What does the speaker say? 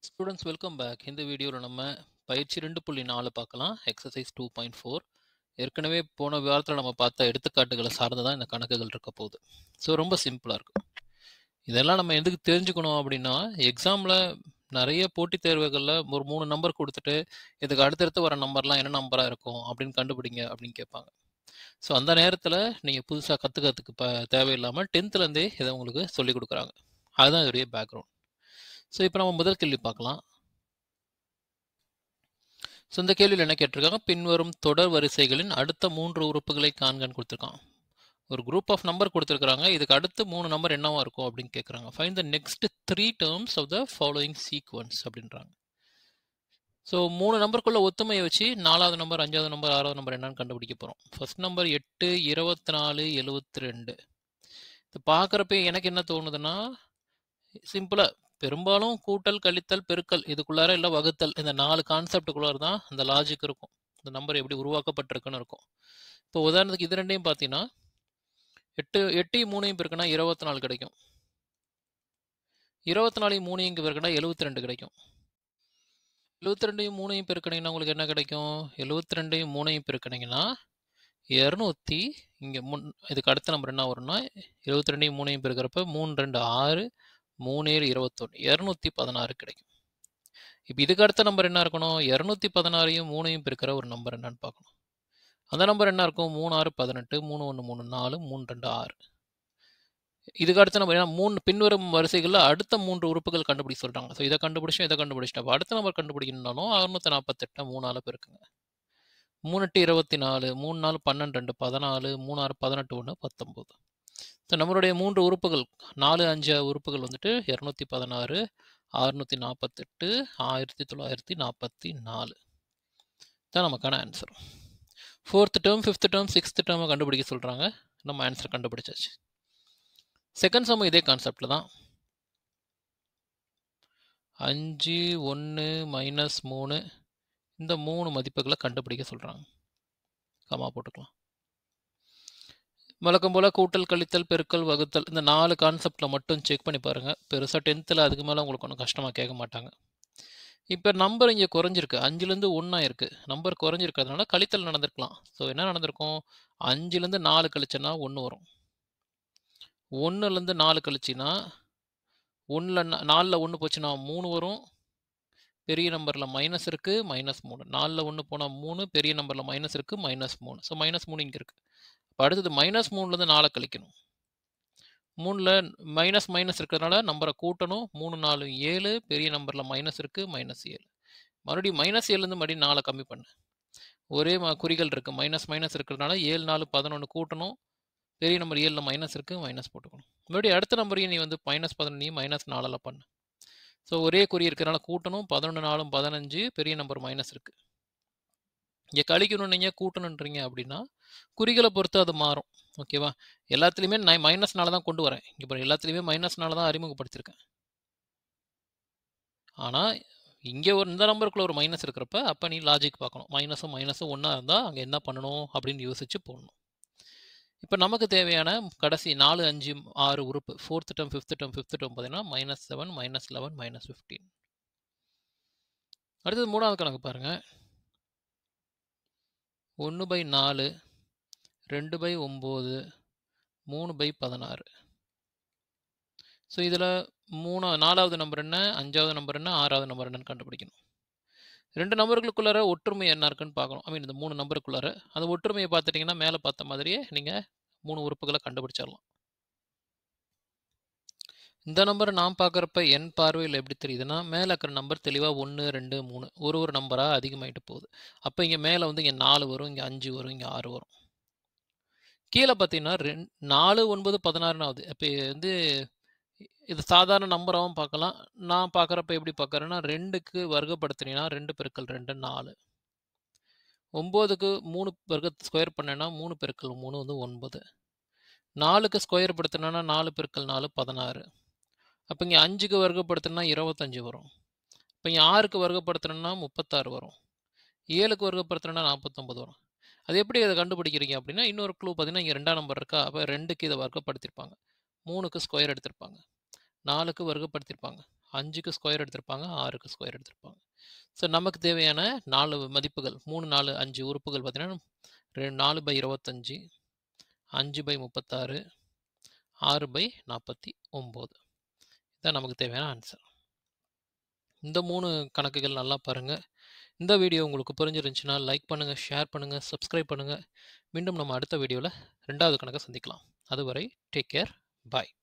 students welcome back இந்த வீடியோவில் நம்ம பயிற்சி ரெண்டு புள்ளி நாலு பார்க்கலாம் எக்ஸசைஸ் டூ பாயிண்ட் ஃபோர் ஏற்கனவே போன வாரத்தில் நம்ம பார்த்த எடுத்துக்காட்டுகளை சார்ந்து தான் இந்த கணக்குகள் இருக்க போகுது ஸோ ரொம்ப சிம்பிளாக இருக்கும் இதெல்லாம் நம்ம எதுக்கு தெரிஞ்சுக்கணும் அப்படின்னா எக்ஸாமில் நிறைய போட்டித் தேர்வுகளில் ஒரு மூணு நம்பர் கொடுத்துட்டு இதுக்கு அடுத்தடுத்து வர நம்பர்லாம் என்ன நம்பராக இருக்கும் அப்படின்னு கண்டுபிடிங்க அப்படின்னு கேட்பாங்க ஸோ அந்த நேரத்தில் நீங்கள் புதுசாக கற்றுக்கிறதுக்கு ப தேவையில்லாமல் டென்த்துலேருந்தே இதை உங்களுக்கு சொல்லிக் கொடுக்குறாங்க அதுதான் இதோடைய பேக்ரவுண்ட் ஸோ இப்போ நம்ம முதல் கேள்வி பார்க்கலாம் ஸோ இந்த கேள்வியில் என்ன கேட்டிருக்காங்க பின்வரும் தொடர் வரிசைகளின் அடுத்த மூன்று உறுப்புகளை காண்கன்னு கொடுத்துருக்கான் ஒரு குரூப் ஆஃப் நம்பர் கொடுத்துருக்காங்க இதுக்கு அடுத்து மூணு நம்பர் என்னவா இருக்கும் அப்படின்னு கேட்குறாங்க fine the next three terms of the following sequence அப்படின்றாங்க ஸோ மூணு நம்பருக்குள்ள ஒத்துமையை வச்சு நாலாவது நம்பர் அஞ்சாவது நம்பர் ஆறாவது நம்பர் என்னன்னு கண்டுபிடிக்க போகிறோம் ஃபர்ஸ்ட் நம்பர் எட்டு இருபத்தி நாலு எழுபத்தி ரெண்டு இது பார்க்குறப்ப எனக்கு என்ன தோணுதுன்னா சிம்பிளாக பெரும்பாலும் கூட்டல் கழித்தல் பெருக்கல் இதுக்குள்ளார இல்லை வகுத்தல் இந்த நாலு கான்செப்டுக்குள்ளார தான் அந்த லாஜிக் இருக்கும் இந்த நம்பர் எப்படி உருவாக்கப்பட்டிருக்குன்னு இருக்கும் இப்போ உதாரணத்துக்கு இது ரெண்டையும் பார்த்தீங்கன்னா எட்டு எட்டையும் மூணையும் பெருக்குனா இருபத்தி நாலு கிடைக்கும் இருபத்தி நாலையும் மூணையும் இங்கே பெருக்குனா எழுபத்தி ரெண்டு கிடைக்கும் எழுபத்தி ரெண்டையும் மூணையும் பெருக்கினீங்கன்னா உங்களுக்கு என்ன கிடைக்கும் எழுபத்தி ரெண்டையும் மூணையும் பெருக்கினீங்கன்னா இரநூத்தி இங்கே முன் இதுக்கு அடுத்த நம்பர் என்ன வரும்னா எழுபத்தி ரெண்டையும் மூணையும் பெருக்கிறப்ப மூணு ரெண்டு ஆறு மூணேழு இருபத்தொன்று இரநூத்தி பதினாறு கிடைக்கும் இப்போ இதுக்கு அடுத்த நம்பர் என்ன இருக்கணும் இரநூத்தி பதினாறையும் மூணையும் பெருக்கிற ஒரு நம்பர் என்னன்னு பார்க்கணும் அந்த நம்பர் என்ன இருக்கும் மூணு ஆறு பதினெட்டு மூணு ஒன்று மூணு நாலு மூணு ரெண்டு ஆறு இதுக்கு அடுத்த நம்பர் ஏன்னா மூணு பின்வரும் வரிசைகளில் அடுத்த மூன்று உறுப்புகள் கண்டுபிடிக்க சொல்கிறாங்க ஸோ இதை கண்டுபிடிச்சோம் இதை கண்டுபிடிச்சிட்டோம் அப்போ அடுத்த நம்பர் கண்டுபிடிக்கணும்னாலும் அறுநூத்தி நாற்பத்தெட்டை மூணால் பெருக்குங்க மூணு எட்டு இருபத்தி நாலு மூணு நாலு பன்னெண்டு ரெண்டு பதினாலு மூணு ஆறு பதினெட்டு ஒன்று பத்தொம்போது ஸோ நம்மளுடைய மூன்று உறுப்புகள் நாலு அஞ்சு உறுப்புகள் வந்துட்டு இரநூத்தி பதினாறு அறுநூற்றி நாற்பத்தெட்டு ஆயிரத்தி தொள்ளாயிரத்தி நாற்பத்தி நாலு தான் நமக்கான answer fourth term fifth term sixth டேர்மை கண்டுபிடிக்க சொல்கிறாங்க நம்ம ஆன்சர் கண்டுபிடிச்சாச்சு செகண்ட் சம் இதே கான்செப்டில் தான் அஞ்சு ஒன்று மைனஸ் மூணு இந்த மூணு மதிப்புகளை கண்டுபிடிக்க சொல்கிறாங்க கமா போட்டுக்கலாம் வழக்கம் போல் கூட்டல் கழித்தல் பெருக்கல் வகுத்தல் இந்த நாலு கான்செப்டில் மட்டும் செக் பண்ணி பாருங்கள் பெருசாக டென்த்தில் அதுக்கு மேலே உங்களுக்கு ஒன்றும் கஷ்டமாக கேட்க மாட்டாங்க இப்போ நம்பர் இங்கே குறைஞ்சிருக்கு அஞ்சுலேருந்து ஒன்றா இருக்குது நம்பர் குறைஞ்சிருக்கிறதுனால கழித்தல் நடந்திருக்கலாம் ஸோ என்ன நடந்திருக்கும் அஞ்சுலேருந்து நாலு கழிச்சனா ஒன்று வரும் ஒன்றுலேருந்து நாலு கழிச்சின்னா ஒன்றில் நாலில் ஒன்று போச்சுன்னா மூணு வரும் பெரிய நம்பரில் மைனஸ் இருக்குது மைனஸ் மூணு நாலில் ஒன்று போனால் மூணு பெரிய நம்பரில் மைனஸ் இருக்குது மைனஸ் மூணு ஸோ மைனஸ் மூணு இங்கே இருக்குது இப்போ அடுத்தது மைனஸ் மூணுலேருந்து நாலை கழிக்கணும் மூணில் மைனஸ் மைனஸ் இருக்கிறதுனால நம்பரை கூட்டணும் மூணு நாலு ஏழு பெரிய நம்பரில் மைனஸ் இருக்குது மைனஸ் ஏழு மறுபடியும் மைனஸ் ஏழுலேருந்து மறுபடியும் நாலை கம்மி பண்ணு ஒரே ம குறிகள் இருக்குது மைனஸ் மைனஸ் இருக்கிறதுனால ஏழு நாலு பதினொன்று கூட்டணும் பெரிய நம்பர் ஏழில் மைனஸ் இருக்குது மைனஸ் போட்டுக்கணும் மறுபடியும் அடுத்த நம்பரையும் நீ வந்து மைனஸ் பதினொன்றையும் மைனஸ் நாலில் பண்ணு ஸோ ஒரே குறி இருக்கிறனால கூட்டணும் பதினொன்று நாலும் பதினஞ்சு பெரிய நம்பர் மைனஸ் இருக்குது இங்கே கழிக்கணும் நீங்கள் கூட்டணுன்றீங்க அப்படின்னா குறிகளை பொறுத்து அது மாறும் ஓகேவா எல்லாத்துலேயுமே நான் மைனஸ்னால தான் கொண்டு வரேன் இங்கே பாரு எல்லாத்துலேயுமே மைனஸ்னால தான் அறிமுகப்படுத்தியிருக்கேன் ஆனால் இங்கே ஒரு இந்த நம்பருக்குள்ள ஒரு மைனஸ் இருக்கிறப்ப அப்போ நீ லாஜிக் பார்க்கணும் மைனஸும் மைனஸும் ஒன்றா இருந்தால் அங்கே என்ன பண்ணணும் அப்படின்னு யோசிச்சு போடணும் இப்போ நமக்கு தேவையான கடைசி நாலு அஞ்சு ஆறு உறுப்பு fourth term fifth term fifth term பார்த்தீங்கன்னா minus seven minus eleven minus fifteen அடுத்தது மூணாவது கணக்கு பாருங்கள் ஒன்று பை நாலு ரெண்டு பை ஒம்பது மூணு பை பதினாறு ஸோ இதில் மூணா நாலாவது நம்பர் என்ன அஞ்சாவது நம்பர் என்ன ஆறாவது நம்பர் என்னன்னு கண்டுபிடிக்கணும் ரெண்டு நம்பர்களுக்குள்ளார ஒற்றுமை என்ன இருக்குன்னு பார்க்கணும் ஐ மீன் இந்த மூணு நம்பருக்குள்ளார அந்த ஒற்றுமையை பார்த்துட்டிங்கன்னா மேலே பார்த்த மாதிரியே நீங்கள் மூணு உறுப்புகளை கண்டுபிடிச்சிடலாம் இந்த நம்பரை நான் பார்க்குறப்ப என் பார்வையில் எப்படி தெரியுதுன்னா மேலே இருக்கிற நம்பர் தெளிவாக ஒன்று ரெண்டு மூணு ஒரு ஒரு நம்பராக அதிகமாகிட்டு போகுது அப்போ இங்கே மேலே வந்து இங்கே நாலு வரும் இங்கே அஞ்சு வரும் இங்கே ஆறு வரும் கீழே பார்த்தீங்கன்னா ரெண் நாலு ஒன்பது பதினாறுன்னு ஆகுது இப்போ வந்து இது சாதாரண நம்பராகவும் பார்க்கலாம் நான் பார்க்குறப்ப எப்படி பார்க்குறேன்னா ரெண்டுக்கு வர்க்கப்படுத்தினீங்கன்னா ரெண்டு பெருக்கல் ரெண்டு நாலு ஒம்போதுக்கு மூணு பெருக்க ஸ்கொயர் பண்ணேன்னா மூணு பெருக்கல் மூணு வந்து ஒன்பது நாலுக்கு ஸ்கொயர் படுத்தினா நாலு பெருக்கல் நாலு பதினாறு அப்போ இங்கே அஞ்சுக்கு வர்க்கப்படுத்தினா இருபத்தஞ்சி வரும் இப்போ இங்கே ஆறுக்கு வர்க்கப்படுத்தினா முப்பத்தாறு வரும் ஏழுக்கு வர்க்கப்படுத்தினா நாற்பத்தொம்பது வரும் அது எப்படி அதை கண்டுபிடிக்கிறீங்க அப்படின்னா இன்னொரு க்ளூ பார்த்தீங்கன்னா இங்கே ரெண்டாம் நம்பர் இருக்கா அப்போ ரெண்டுக்கு இதை வர்க்கப்படுத்தியிருப்பாங்க மூணுக்கு ஸ்கொயர் எடுத்திருப்பாங்க நாலுக்கு வர்க்கப்படுத்தியிருப்பாங்க அஞ்சுக்கு ஸ்கொயர் எடுத்திருப்பாங்க ஆறுக்கு ஸ்கொயர் எடுத்திருப்பாங்க ஸோ நமக்கு தேவையான நாலு மதிப்புகள் மூணு நாலு அஞ்சு உறுப்புகள் பார்த்தீங்கன்னா ரெண்டு நாலு பை இருபத்தஞ்சி அஞ்சு பை முப்பத்தாறு ஆறு பை நாற்பத்தி ஒம்பது இதான் நமக்கு தேவையான ஆன்சர் இந்த மூணு கணக்குகள் நல்லா பாருங்கள் இந்த வீடியோ உங்களுக்கு புரிஞ்சிருந்துச்சுன்னா லைக் பண்ணுங்கள் ஷேர் பண்ணுங்கள் சப்ஸ்கிரைப் பண்ணுங்கள் மீண்டும் நம்ம அடுத்த வீடியோவில் ரெண்டாவது கணக்கை சந்திக்கலாம் அதுவரை டேக் கேர் பாய்